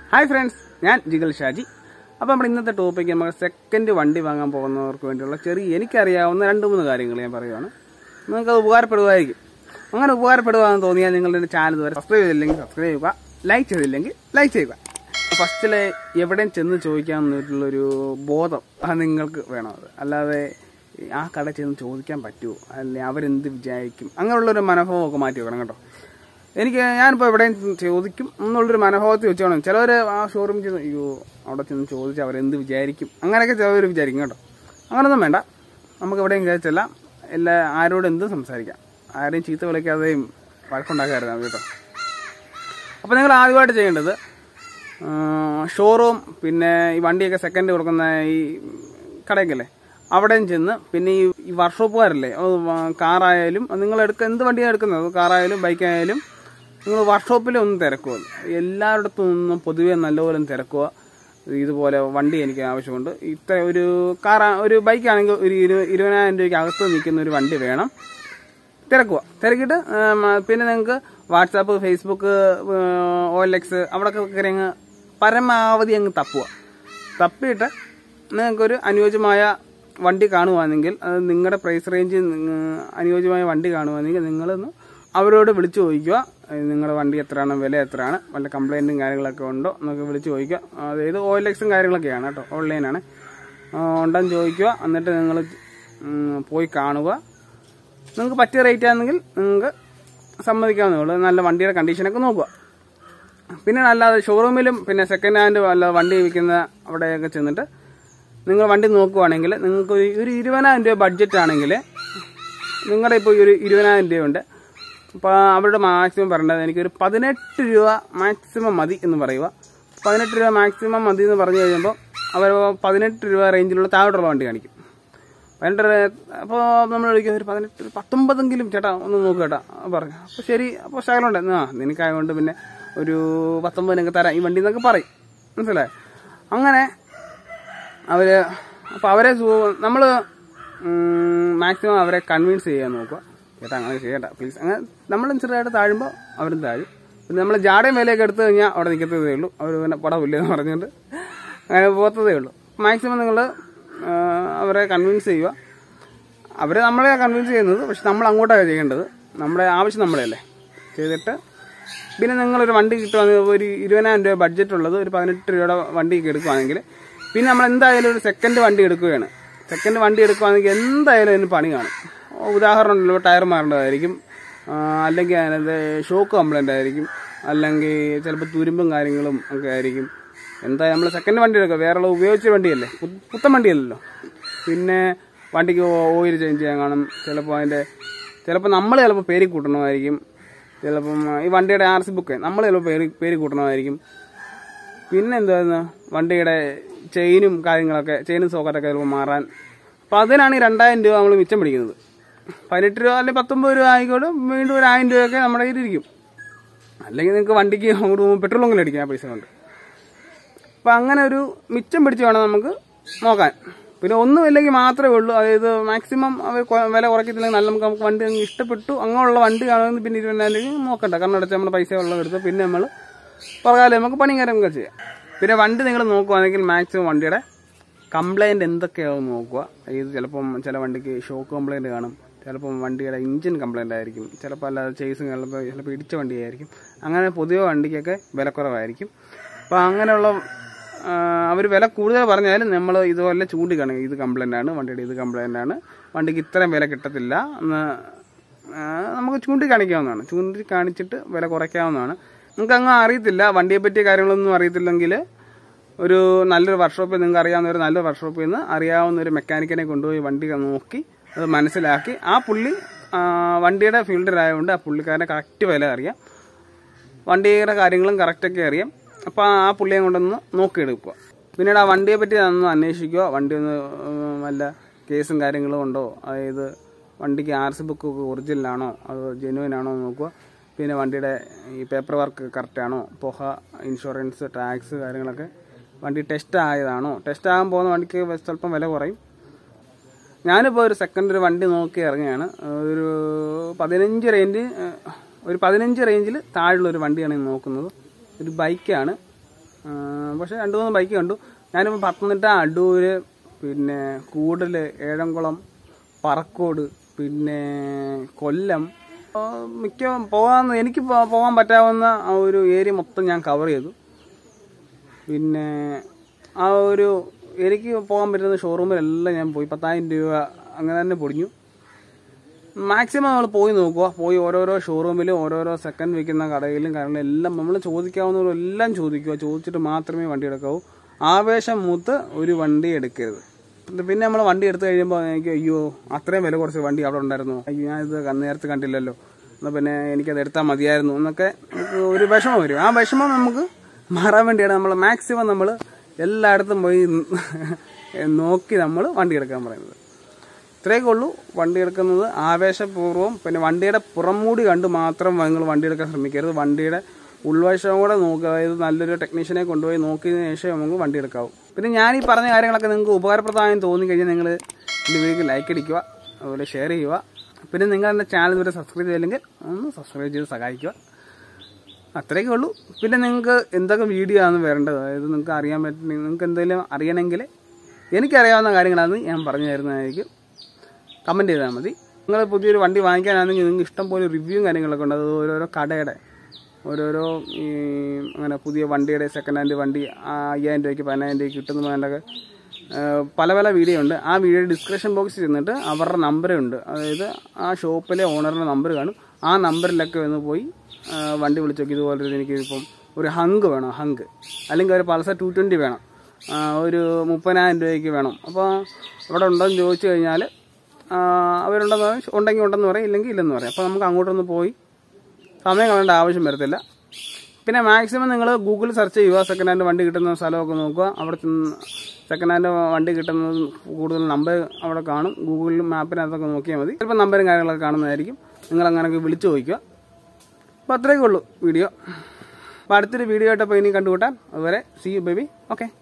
hi friends ഞാൻ ജിഗൽ ഷാജി അപ്പോൾ നമ്മുടെ ഇന്നത്തെ ടോപ്പിക്ക് നമ്മൾ സെക്കൻഡ് വണ്ടി വാങ്ങാൻ പോകുന്നവർക്ക് വേണ്ടിയുള്ള ചെറിയ എനിക്കറിയാവുന്ന രണ്ട് മൂന്ന് കാര്യങ്ങൾ ഞാൻ പറയുവാണ് നിങ്ങൾക്കത് ഉപകാരപ്പെടുമായിരിക്കും അങ്ങനെ ഉപകാരപ്പെടുകയെന്ന് തോന്നിയാൽ നിങ്ങളുടെ ചാനൽ ഇതുവരെ സബ്സ്ക്രൈബ് ചെയ്തില്ലെങ്കിൽ സബ്സ്ക്രൈബ് ചെയ്യുക ലൈക്ക് ചെയ്തില്ലെങ്കിൽ ലൈക്ക് ചെയ്യുക ഫസ്റ്റിലെ എവിടെയും ചെന്ന് ചോദിക്കാമെന്നുള്ളൊരു ബോധം അത് നിങ്ങൾക്ക് വേണം അത് അല്ലാതെ ആ കട ചെന്ന് ചോദിക്കാൻ പറ്റുമോ അല്ലെ അവരെന്ത് വിചാരിക്കും അങ്ങനെയുള്ളൊരു മനോഭാവമൊക്കെ മാറ്റി വെക്കണം കേട്ടോ എനിക്ക് ഞാനിപ്പോൾ എവിടെയും ചോദിക്കും എന്നുള്ളൊരു മനോഭാവത്തിൽ വെച്ചോണം ചിലവർ ആ ഷോറൂമിൽ ചെന്ന് അയ്യോ അവിടെ ചെന്ന് ചോദിച്ചാൽ അവരെന്ത് വിചാരിക്കും അങ്ങനെയൊക്കെ ചിലവർ വിചാരിക്കും കേട്ടോ അങ്ങനൊന്നും വേണ്ട നമുക്ക് എവിടെയും കയറ്റല്ല എല്ലാ ആരോടും എന്തും സംസാരിക്കാം ആരെയും ചീത്ത വിളിക്കാതെയും വഴക്കുണ്ടാക്കാറുണ്ട് കേട്ടോ അപ്പോൾ നിങ്ങൾ ആദ്യമായിട്ട് ചെയ്യേണ്ടത് ഷോറൂം പിന്നെ ഈ വണ്ടിയൊക്കെ സെക്കൻഡ് കൊടുക്കുന്ന ഈ കടയൊക്കെയല്ലേ അവിടെയും ചെന്ന് പിന്നെ ഈ ഈ വർക്ക്ഷോപ്പുകാരല്ലേ അത് വ- കാറായാലും അത് നിങ്ങൾ എടുക്ക എന്ത് വണ്ടിയാണ് എടുക്കുന്നത് അത് കാറായാലും ബൈക്കായാലും നിങ്ങൾ വർക്ക്ഷോപ്പിൽ ഒന്ന് തിരക്കുക എല്ലായിടത്തും നിന്നും പൊതുവേ നല്ലപോലെ ഒന്ന് തിരക്കുക ഇതുപോലെ വണ്ടി എനിക്ക് ആവശ്യമുണ്ട് ഇത്ര ഒരു കാർ ഒരു ബൈക്കാണെങ്കിൽ ഒരു ഇരു ഇരുപതിനായിരം രൂപയ്ക്ക് അകത്ത് നിൽക്കുന്ന ഒരു വണ്ടി വേണം തിരക്കുക തിരക്കിയിട്ട് ഉം, പിന്നെ നിങ്ങൾക്ക് WhatsApp Facebook O L X അവിടെയൊക്കെ കയറി അങ്ങ് പരമാവധി അങ്ങ് തപ്പുക തപ്പിയിട്ട് നിങ്ങൾക്കൊരു അനുയോജ്യമായ വണ്ടി കാണുവാണെങ്കിൽ അത് നിങ്ങളുടെ പ്രൈസ് റേഞ്ച് അനുയോജ്യമായ വണ്ടി കാണുവാണെങ്കിൽ നിങ്ങളൊന്ന് അവരോട് വിളിച്ചു ചോദിക്കുക ഏഹ് നിങ്ങളുടെ വണ്ടി എത്രയാണ് വില എത്രയാണ് വല്ല കംപ്ലൈൻറ്റും കാര്യങ്ങളൊക്കെ ഉണ്ടോ എന്നൊക്കെ വിളിച്ച് ചോദിക്കുക അതായത് ഒ എൽ എക്സും കാര്യങ്ങളൊക്കെയാണ് കേട്ടോ ഓൺലൈനാണ് ഉണ്ടെന്ന് ചോദിക്കുക എന്നിട്ട് നിങ്ങൾ പോയി കാണുക നിങ്ങൾക്ക് പറ്റിയ റേറ്റ് ആണെങ്കിൽ നിങ്ങൾക്ക് സമ്മതിക്കാവുന്നേ ഉള്ളൂ നല്ല വണ്ടിയുടെ കണ്ടീഷനൊക്കെ നോക്കുക പിന്നെ അല്ലാതെ ഷോറൂമിലും പിന്നെ സെക്കൻഡ് ഹാൻഡ് അല്ല വണ്ടി വിൽക്കുന്ന അവിടെയൊക്കെ ചെന്നിട്ട് നിങ്ങൾ വണ്ടി നോക്കുവാണെങ്കിൽ നിങ്ങൾക്ക് ഒരു ഒരു ഇരുപതിനായിരം രൂപ ബഡ്ജറ്റ് ആണെങ്കിൽ നിങ്ങളുടെ ഇപ്പോൾ ഒരു ഇരുപതിനായിരം രൂപയുണ്ട് അപ്പോൾ അവരുടെ മാക്സിമം പറയേണ്ടത് എനിക്കൊരു പതിനെട്ട് രൂപ മാക്സിമം മതി എന്ന് പറയുക പതിനെട്ട് രൂപ മാക്സിമം മതി എന്ന് പറഞ്ഞു കഴിയുമ്പോൾ അവർ പതിനെട്ട് രൂപ റേഞ്ചിലുള്ള താഴോട്ടുള്ള വണ്ടി കാണിക്കും പതിനെട്ട് അപ്പോൾ നമ്മൾ വിളിക്കുക ഒരു പതിനെട്ട് ഒരു പത്തൊമ്പതെങ്കിലും ചേട്ടാ ഒന്ന് നോക്കുക ചേട്ടാ പറഞ്ഞു അപ്പോൾ ശരി അപ്പോൾ ശകലമുണ്ട് ആ നിനക്കായതുകൊണ്ട് പിന്നെ ഒരു പത്തൊമ്പത് നിങ്ങൾക്ക് തരാം ഈ വണ്ടി എന്നൊക്കെ പറയും മനസ്സിലായി അങ്ങനെ അവർ അപ്പോൾ അവരെ നമ്മൾ മാക്സിമം അവരെ കൺവിൻസ് ചെയ്യാൻ നോക്കുക ചേട്ടാ അങ്ങനെ ചെയ്യണ്ട പ്ലീസ് അങ്ങനെ നമ്മൾ ചെറുതായിട്ട് താഴുമ്പോൾ അവരും താഴും പിന്നെ നമ്മൾ ജാടയും വിലയൊക്കെ എടുത്തു കഴിഞ്ഞാൽ അവിടെ നിൽക്കത്തതേ ഉള്ളൂ അവർ പിന്നെ പടമില്ല എന്ന് പറഞ്ഞുകൊണ്ട് അങ്ങനെ പോകത്തതേ ഉള്ളൂ മാക്സിമം നിങ്ങൾ അവരെ കൺവിൻസ് ചെയ്യുക അവരെ നമ്മളെ കൺവിൻസ് ചെയ്യുന്നത് പക്ഷെ നമ്മൾ അങ്ങോട്ടാണ് ചെയ്യേണ്ടത് നമ്മുടെ ആവശ്യം നമ്മളെയല്ലേ ചെയ്തിട്ട് പിന്നെ നിങ്ങളൊരു വണ്ടി കിട്ടുവാണെങ്കിൽ ഒരു ഇരുപതിനായിരം രൂപ ബഡ്ജറ്റ് ഉള്ളത് ഒരു പതിനെട്ട് രൂപയുടെ വണ്ടി എടുക്കുകയാണെങ്കിൽ പിന്നെ നമ്മൾ എന്തായാലും ഒരു സെക്കൻഡ് വണ്ടി എടുക്കുകയാണ് സെക്കൻഡ് വണ്ടി എടുക്കുകയാണെങ്കിൽ എന്തായാലും അതിന് പണി കാണും ഉദാഹരണം ചിലപ്പോൾ ടയർ മാറേണ്ടതായിരിക്കും ആ, അല്ലെങ്കിൽ അതിനകത്ത് ഷോക്ക് കംപ്ലൈൻ്റ് ആയിരിക്കും അല്ലെങ്കിൽ ചിലപ്പോൾ തുരുമ്പും കാര്യങ്ങളും ഒക്കെ ആയിരിക്കും എന്തായാലും നമ്മൾ സെക്കൻഡ് വണ്ടി എടുക്കുക വേറെ ഉപയോഗിച്ച വണ്ടിയല്ലേ പു- പുത്തൻ വണ്ടിയല്ലല്ലോ പിന്നെ വണ്ടിക്ക് ഓയിൽ ചേഞ്ച് ചെയ്യാൻ കാണും ചിലപ്പോൾ അതിൻ്റെ ചിലപ്പോൾ നമ്മൾ ചിലപ്പോൾ പേര് കൂട്ടണമായിരിക്കും ചിലപ്പം ഈ വണ്ടിയുടെ ആർ സി ബുക്ക് നമ്മൾ ചിലപ്പോൾ പേര് പേര് കൂട്ടണമായിരിക്കും പിന്നെ എന്തായിരുന്നു വണ്ടിയുടെ ചെയിനും കാര്യങ്ങളൊക്കെ ചെയിനും സോക്കറ്റൊക്കെ ചിലപ്പോൾ മാറാൻ അപ്പോൾ അതിനാണ് ഈ രണ്ടായിരം രൂപ നമ്മൾ മിച്ചം പിടിക്കുന്നത് പതിനെട്ട് രൂപ അല്ലെങ്കിൽ പത്തൊമ്പത് രൂപ ആയിക്കോട്ടെ വീണ്ടും ഒരു ആയിരം രൂപയൊക്കെ നമ്മുടെ കയ്യിൽ ഇരിക്കും അല്ലെങ്കിൽ നിങ്ങൾക്ക് വണ്ടിക്ക് അങ്ങോട്ട് പോകുമ്പോൾ പെട്രോളെങ്കിലും അടിക്കാം ആ പൈസ കൊണ്ട് അപ്പം അങ്ങനെ ഒരു മിച്ചം പിടിച്ച് വേണം നമുക്ക് നോക്കാൻ പിന്നെ ഒന്നുമില്ലെങ്കിൽ മാത്രമേ ഉള്ളൂ അതായത് മാക്സിമം അവർ കൊ- വില കുറയ്ക്കത്തില്ലെങ്കിൽ നല്ല നമുക്ക് നമുക്ക് വണ്ടി അങ്ങ് ഇഷ്ടപ്പെട്ടു അങ്ങനെയുള്ള വണ്ടി കാണുമെന്ന് പിന്നെ ഇരുപതിനായിരം രൂപ നോക്കണ്ട കാരണം അടച്ച് നമ്മുടെ പൈസ ഉള്ളത് എടുത്ത് പിന്നെ നമ്മൾ പുറകാലം നമുക്ക് പണിയും കാര്യങ്ങളൊക്കെ ചെയ്യാം പിന്നെ വണ്ടി നിങ്ങൾ നോക്കുവാണെങ്കിൽ മാക്സിമം വണ്ടിയുടെ കംപ്ലൈൻറ്റ് എന്തൊക്കെയാവും നോക്കുക ഇത് ചിലപ്പം ചില വണ്ടിക്ക് ഷോക്ക് കംപ്ലൈൻറ്റ് കാണും ചിലപ്പം വണ്ടിയുടെ എഞ്ചിൻ കംപ്ലൈൻ്റ് ആയിരിക്കും ചിലപ്പോൾ അല്ലാതെ ചേസും ചിലപ്പോൾ ചിലപ്പോൾ ഇടിച്ച വണ്ടിയായിരിക്കും അങ്ങനെ പൊതുവെ വണ്ടിക്കൊക്കെ വിലക്കുറവായിരിക്കും അപ്പോൾ അങ്ങനെയുള്ള അവർ വില കൂടുതൽ പറഞ്ഞാലും നമ്മൾ ഇതുപോലെ ചൂണ്ടിക്കാണുക ഇത് കംപ്ലൈൻ്റ് ആണ് വണ്ടിയുടെ ഇത് കംപ്ലൈൻ്റ് ആണ് വണ്ടിക്ക് ഇത്രയും വില കിട്ടത്തില്ല എന്ന് ആ, നമുക്ക് ചൂണ്ടിക്കാണിക്കാവുന്നതാണ് ചൂണ്ടി കാണിച്ചിട്ട് വില കുറയ്ക്കാവുന്നതാണ് നിങ്ങൾക്ക് അങ്ങ് അറിയത്തില്ല വണ്ടിയെ പറ്റിയ കാര്യങ്ങളൊന്നും അറിയത്തില്ലെങ്കിൽ ഒരു നല്ലൊരു വർക്ക്ഷോപ്പിൽ നിങ്ങൾക്ക് അറിയാവുന്ന ഒരു നല്ലൊരു വർക്ക്ഷോപ്പിൽ നിന്ന് അറിയാവുന്ന ഒരു മെക്കാനിക്കിനെ കൊണ്ടുപോയി വണ്ടി നോക്കി അത് മനസ്സിലാക്കി ആ പുള്ളി ആ, വണ്ടിയുടെ ഫീൽഡിലായതുകൊണ്ട് ആ പുള്ളിക്കാരനെ കറക്റ്റ് വില അറിയാം വണ്ടിയുടെ കാര്യങ്ങളും കറക്റ്റൊക്കെ അറിയാം അപ്പോൾ ആ പുള്ളിയെ കൊണ്ടൊന്ന് നോക്കിയെടുക്കുക പിന്നീട് ആ വണ്ടിയെ പറ്റി ഒന്ന് അന്വേഷിക്കുക വണ്ടി ഒന്ന് ഉം, വല്ല കേസും കാര്യങ്ങളും ഉണ്ടോ അതായത് വണ്ടിക്ക് ആർ സി ബുക്ക് ഒറിജിനലാണോ അത് ജെനുവൻ ആണോ എന്ന് നോക്കുക പിന്നെ വണ്ടിയുടെ ഈ പേപ്പർ വർക്ക് കറക്റ്റാണോ പുക ഇൻഷുറൻസ് ടാക്സ് കാര്യങ്ങളൊക്കെ വണ്ടി ടെസ്റ്റ് ആയതാണോ ടെസ്റ്റ് ആകാൻ പോകുന്ന വണ്ടിക്ക് സ്വല്പം വില കുറയും ഞാനിപ്പോൾ ഒരു സെക്കൻഡ് ഒരു വണ്ടി നോക്കി ഇറങ്ങിയാണ് ഒരു പതിനഞ്ച് റേഞ്ച് ഒരു പതിനഞ്ച് റേഞ്ചിൽ താഴെയുള്ള ഒരു വണ്ടിയാണ് ഞാൻ നോക്കുന്നത് ഒരു ബൈക്കാണ് ആ, പക്ഷേ രണ്ട് മൂന്ന് ബൈക്ക് കണ്ടു ഞാനിപ്പോൾ പത്തനംതിട്ട അടൂര് പിന്നെ കൂടൽ ഏഴംകുളം പറക്കോട് പിന്നെ കൊല്ലം ആ, മിക്ക പോകാൻ എനിക്ക് പോ- പോകാൻ പറ്റാവുന്ന ആ ഒരു ഏരിയ മൊത്തം ഞാൻ കവർ ചെയ്തു പിന്നെ ആ ഒരു എനിക്ക് പോകാൻ പറ്റുന്ന ഷോറൂമിലെല്ലാം ഞാൻ പോയി പത്തായിരം രൂപ അങ്ങനെ തന്നെ പൊടിഞ്ഞു മാക്സിമം നമ്മൾ പോയി നോക്കുക പോയി ഓരോരോ ഷോറൂമിലും ഓരോരോ സെക്കൻഡ് വിൽക്കുന്ന കടയിലും കാര്യങ്ങളും എല്ലാം നമ്മൾ ചോദിക്കാവുന്നവരെല്ലാം ചോദിക്കുക ചോദിച്ചിട്ട് മാത്രമേ വണ്ടി എടുക്കാവൂ ആവേശം മൂത്ത് ഒരു വണ്ടി എടുക്കരുത് ഇത് പിന്നെ നമ്മൾ വണ്ടി എടുത്തു കഴിയുമ്പോൾ എനിക്ക് അയ്യോ അത്രയും വില കുറച്ച് വണ്ടി അവിടെ ഉണ്ടായിരുന്നു അയ്യോ ഞാനിത് ക- നേരത്തെ കണ്ടില്ലല്ലോ എന്നാൽ പിന്നെ എനിക്കത് എടുത്താൽ മതിയായിരുന്നു എന്നൊക്കെ നമുക്ക് ഒരു വിഷമം വരും ആ വിഷമം നമുക്ക് മാറാൻ വേണ്ടിയാണ് നമ്മൾ മാക്സിമം നമ്മൾ എല്ലായിടത്തും പോയി നോക്കി നമ്മൾ വണ്ടി എടുക്കാൻ പറയുന്നത് ഇത്രയൊക്കെ ഉള്ളൂ വണ്ടി എടുക്കുന്നത് ആവേശപൂർവ്വം പിന്നെ വണ്ടിയുടെ പുറംമൂടി കണ്ട് മാത്രം നിങ്ങൾ വണ്ടി എടുക്കാൻ ശ്രമിക്കരുത് വണ്ടിയുടെ ഉൾവശം കൂടെ നോക്കുക അതായത് നല്ലൊരു ടെക്നീഷ്യനെ കൊണ്ടുപോയി നോക്കിയതിന് ശേഷം നമുക്ക് വണ്ടി എടുക്കാവൂ പിന്നെ ഞാൻ ഈ പറഞ്ഞ കാര്യങ്ങളൊക്കെ നിങ്ങൾക്ക് ഉപകാരപ്രദമായെന്ന് തോന്നി കഴിഞ്ഞാൽ നിങ്ങൾ എൻ്റെ വീഡിയോക്ക് ലൈക്ക് അടിക്കുക അതുപോലെ ഷെയർ ചെയ്യുക പിന്നെ നിങ്ങൾ എൻ്റെ ചാനൽ ഇതുവരെ സബ്സ്ക്രൈബ് ചെയ്തില്ലെങ്കിൽ ഒന്ന് സബ്സ്ക്രൈബ് ചെയ്ത് സഹായിക്കുക അത്രയൊക്കെ ഉള്ളൂ പിന്നെ നിങ്ങൾക്ക് എന്തൊക്കെ വീഡിയോ ആണ് വരേണ്ടത് അതായത് നിങ്ങൾക്ക് അറിയാൻ പറ്റും നിങ്ങൾക്ക് എന്തെങ്കിലും അറിയണമെങ്കിൽ എനിക്കറിയാവുന്ന കാര്യങ്ങളാണ് ഞാൻ പറഞ്ഞു തരുന്നതായിരിക്കും കമൻറ്റ് ചെയ്താൽ മതി നിങ്ങൾ പുതിയൊരു വണ്ടി വാങ്ങിക്കാനാണെങ്കിൽ നിങ്ങൾക്ക് ഇഷ്ടം പോലെ റിവ്യൂവും കാര്യങ്ങളൊക്കെ ഉണ്ട് അത് ഓരോരോ കടയുടെ ഓരോരോ ഈ അങ്ങനെ പുതിയ വണ്ടിയുടെ സെക്കൻഡ് ഹാൻഡ് വണ്ടി ആ അയ്യായിരം രൂപയ്ക്ക് പതിനായിരം രൂപയ്ക്ക് കിട്ടുന്നതിൻ്റെയൊക്കെ പല പല വീഡിയോ ഉണ്ട് ആ വീഡിയോ ഡിസ്ക്രിപ്ഷൻ ബോക്സിൽ ചെന്നിട്ട് അവരുടെ നമ്പർ ഉണ്ട് അതായത് ആ ഷോപ്പിലെ ഓണറിൻ്റെ നമ്പർ കാണും ആ നമ്പറിലൊക്കെ ഒന്ന് പോയി ആ, വണ്ടി വിളിച്ച് നോക്കി ഇതുപോലെ ഒരു എനിക്ക് ഇപ്പം ഒരു ഹങ്ക് വേണം ഹങ്ക് അല്ലെങ്കിൽ ഒരു പൾസർ ടു ട്വൻറ്റി വേണം ആ, ഒരു മുപ്പതിനായിരം രൂപയ്ക്ക് വേണം അപ്പോൾ അവിടെ ഉണ്ടോ എന്ന് ചോദിച്ചു കഴിഞ്ഞാൽ അവരുണ്ടെന്ന് പറയും ഉണ്ടെങ്കിൽ ഉണ്ടെന്ന് പറയും ഇല്ലെങ്കിൽ ഇല്ലെന്ന് പറയും അപ്പോൾ നമുക്ക് അങ്ങോട്ടൊന്ന് പോയി സമയം കളയേണ്ട ആവശ്യം വരത്തില്ല പിന്നെ മാക്സിമം നിങ്ങൾ ഗൂഗിളിൽ സെർച്ച് ചെയ്യുക സെക്കൻഡ് ഹാൻഡ് വണ്ടി കിട്ടുന്ന സ്ഥലമൊക്കെ നോക്കുക അവിടെ സെക്കൻഡ് ഹാൻഡ് വണ്ടി കിട്ടുന്നത് കൂടുതൽ നമ്പർ അവിടെ കാണും ഗൂഗിളിൽ മാപ്പിനകത്തൊക്കെ നോക്കിയാൽ മതി ചിലപ്പോൾ നമ്പറും കാര്യങ്ങളൊക്കെ കാണുന്നതായിരിക്കും നിങ്ങൾ അങ്ങനെയൊക്കെ വിളിച്ചു ചോദിക്കുക അപ്പോൾ അത്രയൊക്കെ ഉള്ളൂ വീഡിയോ അപ്പോൾ അടുത്തൊരു വീഡിയോ ആയിട്ടപ്പോൾ ഇനി കണ്ടുകൂട്ടാം അതുവരെ സി യു ബേബി ഓക്കെ